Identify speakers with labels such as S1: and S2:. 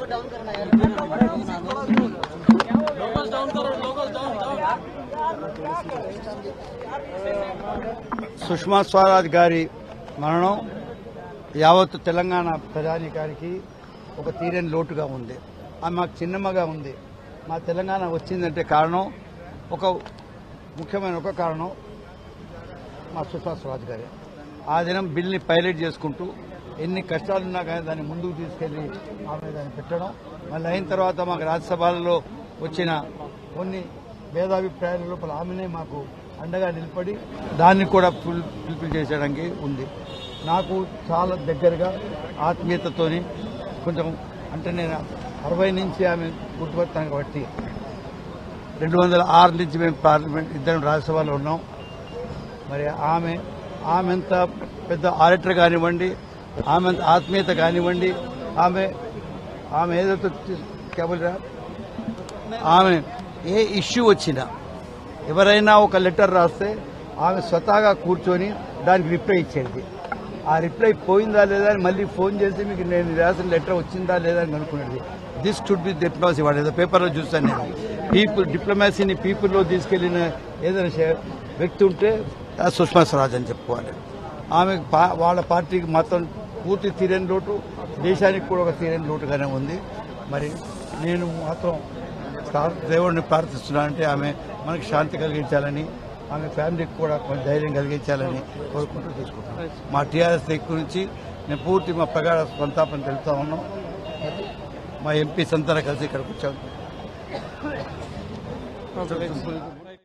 S1: సుష్మా స్వరాజ్ గారి మరణం యావత్ తెలంగాణ ప్రజానీకానికి ఒక తీరని లోటుగా ఉంది ఆమె మాకు చిన్నమ్మగా ఉంది మా తెలంగాణ వచ్చిందంటే కారణం ఒక ముఖ్యమైన ఒక కారణం మా సుష్మా స్వరాజ్ గారే ఆ దినం బిల్ని పైలట్ చేసుకుంటూ ఎన్ని కష్టాలున్నా కానీ దాన్ని ముందుకు తీసుకెళ్లి ఆమె దాన్ని పెట్టడం మళ్ళీ అయిన తర్వాత మాకు రాజ్యసభలలో వచ్చిన కొన్ని భేదాభిప్రాయాల లోపల ఆమెనే మాకు అండగా నిలబడి దాన్ని కూడా ఫుల్ ఫుల్ఫిల్ చేసేయడానికి ఉంది నాకు చాలా దగ్గరగా ఆత్మీయతతోని కొంచెం అంటే నేను అరవై నుంచి ఆమె గుర్తుపడతాను కాబట్టి రెండు వందల ఆరు నుంచి మేము పార్లమెంట్ ఇద్దరం రాజ్యసభలో ఉన్నాం మరి ఆమె ఆమె ఎంత పెద్ద ఆడిటర్ కానివ్వండి ఆమె అంత ఆత్మీయత కానివ్వండి ఆమె ఆమె ఏదైతే కేబుల్రా ఆమె ఏ ఇష్యూ వచ్చినా ఎవరైనా ఒక లెటర్ రాస్తే ఆమె స్వతహాగా కూర్చొని దానికి రిప్లై ఇచ్చేది ఆ రిప్లై పోయిందా లేదా అని మళ్ళీ ఫోన్ చేసి మీకు నేను రాసిన లెటర్ వచ్చిందా లేదా అని కనుక్కునేది దిస్ షుడ్ బి డిప్లొమసీ వాడు ఏదో పేపర్లో చూస్తాను నేను పీపుల్ డిప్లొమసీని పీపుల్లో తీసుకెళ్లిన ఏదైనా చే- వ్యక్తి ఉంటే అది సుష్మా స్వరాజ్ అని చెప్పుకోవాలి ఆమె పా- వాళ్ళ పార్టీకి మొత్తం పూర్తి తీరని లోటు దేశానికి కూడా ఒక తీరని లోటుగానే ఉంది మరి నేను మాత్రం ప్రా- దేవుడిని ప్రార్థిస్తున్నానంటే ఆమె మనకి శాంతి కలిగించాలని ఆమె ఫ్యామిలీకి కూడా కొంచెం ధైర్యం కలిగించాలని కోరుకుంటూ తీసుకుంటున్నాను మా టీఆర్ఎస్ దగ్గర నుంచి నేను పూర్తి మా ప్రగాఢ సంతాపం తెలుపుతా ఉన్నాం మా ఎంపీ సంతాన కలిసి ఇక్కడికి వచ్చాం